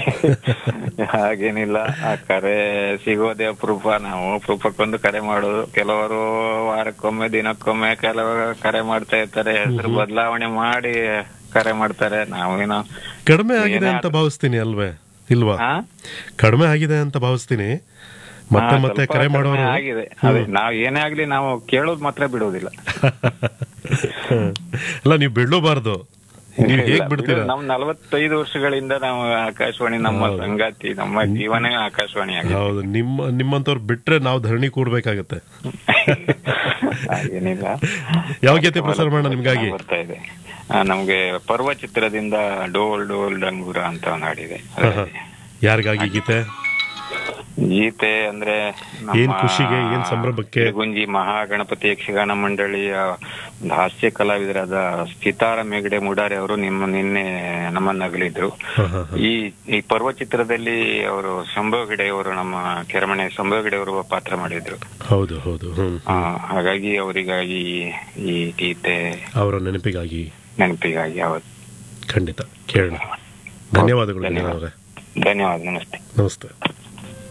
ಹಾಗೇನಿಲ್ಲ ಆ ಕರೆ ಸಿಗೋದೇ ಅಪರೂಪ ನಾವು ಅಪರೂಪಕ್ಕೊಂದು ಕರೆ ಮಾಡೋದು ಕೆಲವರು ವಾರಕ್ಕೊಮ್ಮೆ ದಿನಕ್ಕೊಮ್ಮೆ ಕೆಲವರು ಕರೆ ಮಾಡ್ತಾ ಇರ್ತಾರೆ ಹೆಸರು ಬದಲಾವಣೆ ಮಾಡಿ ಕರೆ ಮಾಡ್ತಾರೆ ನಾವೇನೋ ಕಡಿಮೆ ಆಗಿದೆ ಏನೇ ಅಂತ ಆದ್ರೂ- ಭಾವಿಸ್ತೀನಿ ಅಲ್ವೇ ಇಲ್ವಾ ಹಾ? ಕಡಿಮೆ ಆಗಿದೆ ಅಂತ ಭಾವಿಸ್ತೀನಿ ಮತ್ತೆ ಹಾ, ಮತ್ತೆ ಸ್ವಲ್ಪ ಕರೆ ಕಡಿಮೆ ಮಾಡೋರು ಆಗಿದೆ ಅದೇ ನಾವ್ ಏನೇ ಆಗ್ಲಿ ನಾವು ಕೇಳೋದ್ ಮಾತ್ರ ಬಿಡೋದಿಲ್ಲ ಅಲ್ಲ ನೀವು ಬಿಡಲೂಬಾರ್ದು ನೀವು ಹೇಗ್ ಇಲ್ಲ, ಬಿಡ್ತೀರಾ ಬಿಡು, ನಮ್ ನಲವತ್ತೈದು ವರ್ಷಗಳಿಂದ ನಾವು ಆಕಾಶವಾಣಿ ನಮ್ಮ ಸಂಗಾತಿ ನಮ್ಮ ಜೀವನೇ ಆಕಾಶವಾಣಿ ಆಗಿದೆ ಹೌದು ನಿಮ್ಮ ನಿಮ್ಮಂತವ್ರು ಬಿಟ್ರೆ ನಾವು ಧರಣಿ ಕೂಡ್ಬೇಕಾಗತ್ತೆ ಹಾಗೇನಿಲ್ಲ ಯಾವ ಗೀತೆ ಪ್ರಸಾರ ಮಾಡೋಣ ನಿಮ್ಗಾಗಿ ಬರ್ತಾ ಇದೆ ಆ, ನಮ್ಗೆ ಪರ್ವ ಚಿತ್ರದಿಂದ ಡೋಲ್ ಡೋಲ್ ಡಂಗೂರ ಅಂತ ಒಂದು ಹಾಡಿದೆ ಅದರಲ್ಲಿ. ಯಾರಿಗಾಗಿ ಗೀತೆ ಗೀತೆ ಅಂದ್ರೆ ನಮ್ಮ ಏನ್ ಖುಷಿಗೆ, ಏನ್ ಸಂಭ್ರಮಕ್ಕೆ? ಗುಂಜಿ ಮಹಾಗಣಪತಿ ಯಕ್ಷಗಾನ ಮಂಡಳಿಯ ಒಂದು ಹಾಸ್ಯ ಕಲಾವಿದರಾದ ಸಿತಾರ ಮೇಗಡೆ ಮುಡಾರೆ ಅವರು ನಿಮ್ಮ ನಿನ್ನೆ ನಮ್ಮನ್ನ ಅಗಲಿದ್ರು ಹ, ಹ, ಹ. ಈ ಈ ಪರ್ವ ಚಿತ್ರದಲ್ಲಿ ಅವರು ಶಂಭವ್ ಗಿಡೆ ಅವರು ನಮ್ಮ ಕೆರಮನೆ ಶಂಭವ್ ಗಿಡೆ ಅವರು ಪಾತ್ರ ಮಾಡಿದ್ರು ಹೌದು ಹೌದು ಹ್ಮ್ ಆ, ಹಾಗಾಗಿ ಅವರಿಗಾಗಿ ಈ ಗೀತೆ ಅವರ ನೆನಪಿಗಾಗಿ ನೆನಪಿಗಾಗಿ ಅವತ್ತು ಖಂಡಿತ ಕೇಳೋಣ ಧನ್ಯವಾದಗಳು ಧನ್ಯವಾದ. ಅವರೇ ಧನ್ಯವಾದ ನಮಸ್ತೆ ನಮಸ್ತೆ